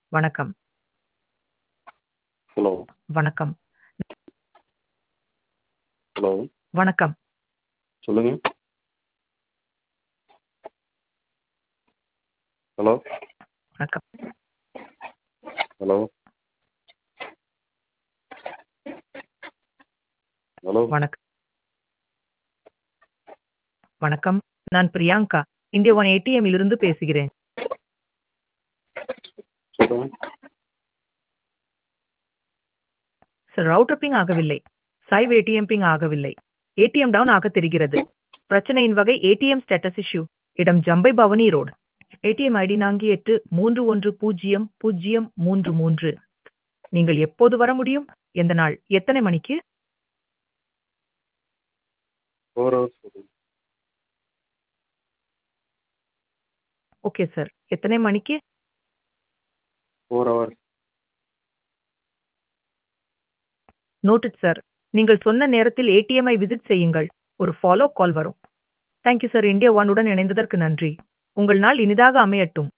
வணக்கம். ஹலோ. வணக்கம். ஹலோ. வணக்கம். சொல்லுங்க. ஹலோ. வணக்கம். ஹலோ. ஹலோ. வணக் வணக்கம். நான் பிரியங்கா. இந்தியா ஒன் ஏடிஎம் இலிருந்து பேசுகிறேன். சொல்லுங்க. சார் ரவுட்டர் பிங் ஆகவில்லை. சைவ் ஏடிஎம் பிங் ஆகவில்லை. ஏடிஎம் டவுன் ஆக தெரிகிறது. பிரச்சனையின் வகை ஏடிஎம் ஸ்டேட்டஸ் இஷ்யூ. இடம் ஜம்பை பவனி ரோடு. ஏடிஎம் ஐடி நான்கு எட்டு மூன்று ஒன்று பூஜ்ஜியம் பூஜ்ஜியம் மூன்று மூன்று. நீங்கள் எப்போது வர முடியும்? எந்த நாள்? எத்தனை மணிக்கு? 4 ஹவர்ஸ் சொல்லுங்க. Okay sir. எத்தனை மணிக்கு? 4 ஹவர்ஸ். Noted sir. நீங்கள் சொன்ன நேரத்தில் ஏடிஎம் ஐ விசிட் செய்யுங்கள். ஒரு ஃபாலோ கால் வரும். Thank you sir. India one உடன் இணைந்ததற்கு நன்றி. உங்கள் நாள் இனிதாக அமையட்டும்.